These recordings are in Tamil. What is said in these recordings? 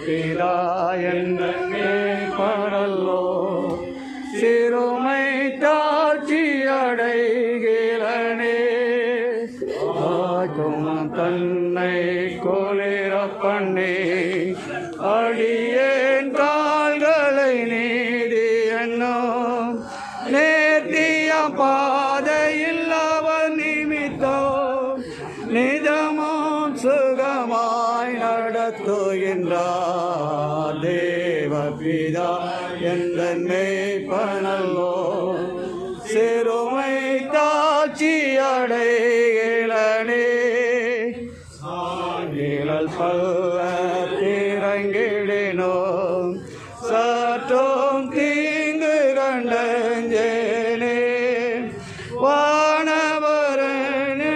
பிதா என்ற மேற்படல்லோ சிறுமை தாட்சி அடைகிறனே ஆக்கும் தன்னை கொளிர பண்ணி அடியேன் கால்களை நீடி என்னும் நேர்த்திய பாதையில் அவர் நிமித்தம் நிஜமும் சுகமாய் நடத்துகின்றார் தேவபிதா என்ற மேய்ப்பனல்லோ சிறுமை தாட்சி அடைகளனே சாகிழல் பல்ல திறங்கிடினோம் சற்றும் தீங்கு கண்டஞ்சேனே வானவரனே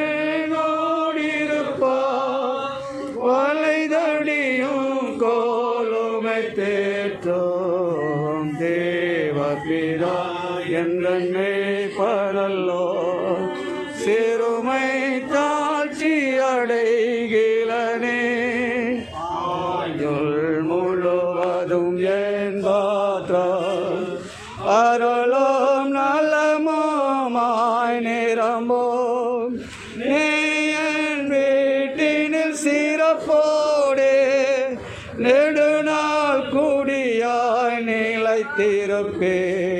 நோடிருப்பார் வலைதடியும் கோலுமை தேற்றோம் தேவபிதா என்றே பரல்லோ சிறுமை தாழ்ச்சி அடைகிறனே ஆயுள் முழுவதும் என் பாத்திரம் அருளும் நலமுமாய் நிரம்போம் நீ என் வீட்டினில் சிறப்போடே நெடுநாள் கூடியாய் நிலைத்திருப்பே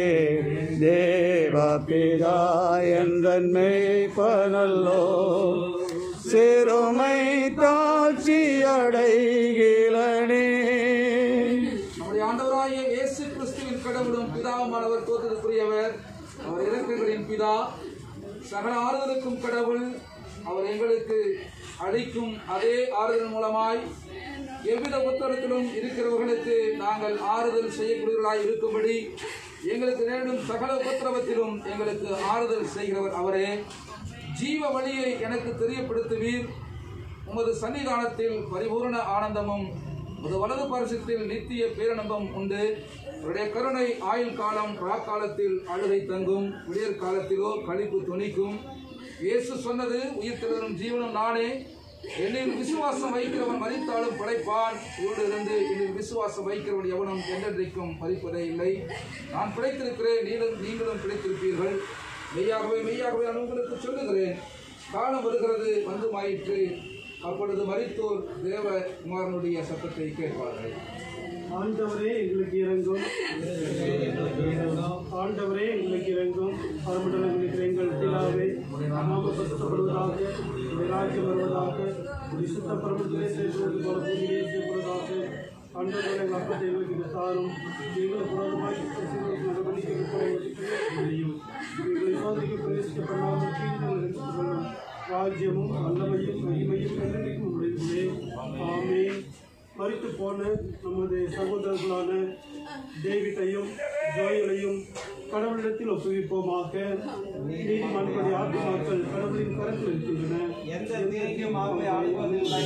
தேவபிதா என்றன் மெய்ப்பனல்லோ சிறுமை தாட்சி அடைகிறனே நம்முடைய ஆண்டவராகிய இயேசு கிறிஸ்துவின் கடவுளும் பிதாவுமானவர் தோற்றத்துக்குரியவர் அவர் இறக்கங்களின் பிதா சகல ஆறுதலுக்கும் கடவுள் அவர் எங்களுக்கு அளிக்கும் அதே ஆறுதல் மூலமாய் எவ்வித உத்தரத்திலும் இருக்கிறவர்களுக்கு நாங்கள் ஆறுதல் செய்யக்கூடியவர்களாய் இருக்கும்படி எங்களுக்கு நேரிடும் சகல உபத்திரவத்திலும் எங்களுக்கு ஆறுதல் செய்கிறவர் அவரே ஜீவ வழியை எனக்கு தெரியப்படுத்துவீர் உமது சன்னிதானத்தில் பரிபூரண ஆனந்தமும் உமது வலது பரிசத்தில் நித்திய பேரன்பம் உண்டு உடைய கருணை ஆயுள் காலம் ராக்காலத்தில் அழுகை தங்கும் விடியற் காலத்திலோ களிப்பு துணிக்கும் இயேசு சொன்னது உயிர்த்தெழுதலும் ஜீவனும் நானே என்னில் விசுவாசம் வைக்கிறவன் மறித்தாலும் படைப்பான் இருந்து என்னில் விசுவாசம் வைக்கிறவன் எவனும் என்றென்றைக்கும் மறிப்பதே இல்லை நான் பிழைத்திருக்கிறேன் நீங்களும் நீங்களும் பிழைத்திருப்பீர்கள் மெய்யாகவே மெய்யாகவே நான் உங்களுக்கு சொல்லுகிறேன் காலம் வருகிறது வந்துமாயிற்று அப்பொழுது மரித்தோர் தேவ குமாரனுடைய சத்தத்தை கேட்பார்கள் ஆண்டவரே எங்களுக்கு இறங்கும் ஆண்டவரே எங்களுக்கு இறங்கும் பரமண்டலங்களுக்கு எங்கள் பிதாவே நாம பசுத்தப்படுவதாக உடைய ராஜ்யம் வருவதாக உடைய சுத்த பரமத்திலே சேர்ப்பது போல பூமியிலே சேர்ப்பதாக ஆண்டவரே எங்கள் அப்பத்தை எங்களுக்கு இது தாரும் எங்களுக்கு புரோதமாய் முடியும் எங்களை சோதனைக்கு பிரவேசிக்கப்படாமல் கீழ்கள் கொள்ளும் ராஜ்யமும் வல்லமையும் மகிமையும் கண்டனைக்கும் உடையதே ஆமென் மறித்து போன நமது சகோதரர்களான டேவிட்டையும் ஜோயலையும் கடவுளிடத்தில் ஒப்புவிப்போமாக நீதிமன்றப்படி ஆத்மாக்கள் கடவுளின் கரத்தில் இருக்கின்றன எந்த தீங்கும் அவர்களை ஆளுவதில்லை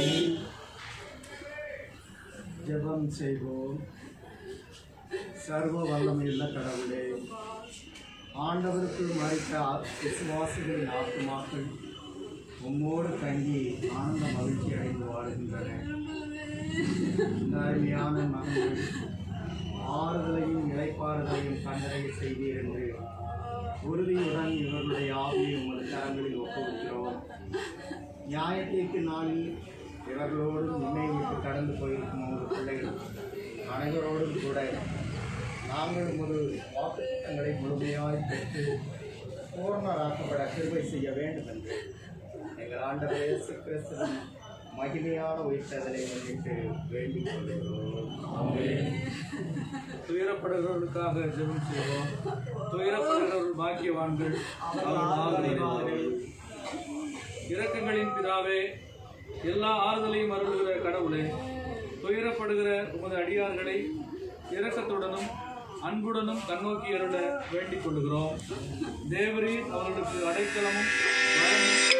ஜெபம் செய்வோம் சர்வ வல்லமையுள்ள கடவுளே ஆண்டவருக்கு மறைத்த ஆ- விசுவாசிகளின் ஆத்மாக்கள் உம்மோடு தங்கி ஆனந்த மகிழ்ச்சி அடைந்து வாழுகின்றன இந்த அருமையான மகன்கள் ஆறுதலையும் இளைப்பாறுதலையும் கண்டடைய செய்வீர் என்று உறுதியுடன் இவர்களுடைய ஆவியை உமது கரங்களில் ஒப்புவிக்கிறோம் நியாயத்தீர்ப்பு நாளில் இவர்களோடும் நினை விட்டு கடந்து போயிருக்கும் உமது பிள்ளைகள் அனைவரோடும் கூட நாங்கள் உமது வாக்குத்தங்களை முழுமையாய் பெற்று பூர்ணராக்கப்பட கிருபை செய்ய வேண்டும் என்று எங்கள் ஆண்டவர் இயேசு கிறிஸ்துவின் மகிமையான உயிர்த்ததலை முன்னிட்டு வேண்டிக் கொள்கிறோம் ஆமென். துயரப்படுகிறவர்களுக்காக ஜெபம் செய்வோம் துயரப்படுகிறவர்கள் பாக்கியவான்கள் அவர் ஆறுதலிடுவார்கள். இரக்கங்களின் பிதாவே எல்லா ஆறுதலையும் அருளுகிற கடவுளே துயரப்படுகிற உமது அடியார்களை இரக்கத்துடனும் அன்புடனும் கண்ணோக்கி அருள வேண்டிக் கொள்கிறோம் தேவரீர் அவர்களுக்கு அடைக்கலமும் வரமும்